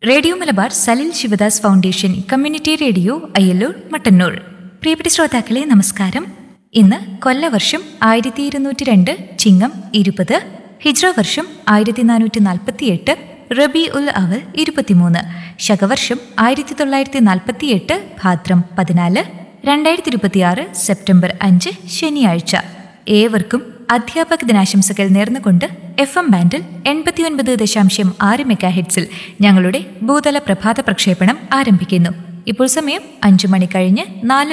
radio Malabar Salil Sivadas foundation community radio Ayyalloor Mattannur പ്രിയപ്പെട്ട ശ്രോതാക്കളെ നമസ്കാരം ഇന്ന് കൊല്ലവർഷം ആയിരത്തി ഇരുന്നൂറ്റി രണ്ട് ചിങ്ങം ഇരുപത് ഹിജ്ര വർഷം ആയിരത്തി നാനൂറ്റി നാൽപ്പത്തി എട്ട് റബി ഉൽ അവൽ ഇരുപത്തിമൂന്ന് ശകവർഷം ആയിരത്തി തൊള്ളായിരത്തി നാൽപ്പത്തി എട്ട് ഭാദ്രം പതിനാല് രണ്ടായിരത്തി ഇരുപത്തിയാറ് സെപ്റ്റംബർ അഞ്ച് ശനിയാഴ്ച ഏവർക്കും അധ്യാപക ദിനാശംസകൾ നേർന്നുകൊണ്ട് എഫ് എം ബാൻഡിൽ എൺപത്തിയൊൻപത് ദശാംശം ആറ് മെഗാ ഹെഡ്സിൽ ഞങ്ങളുടെ ഭൂതല പ്രഭാത പ്രക്ഷേപണം ആരംഭിക്കുന്നു ഇപ്പോൾ സമയം അഞ്ചു മണി കഴിഞ്ഞ് നാല്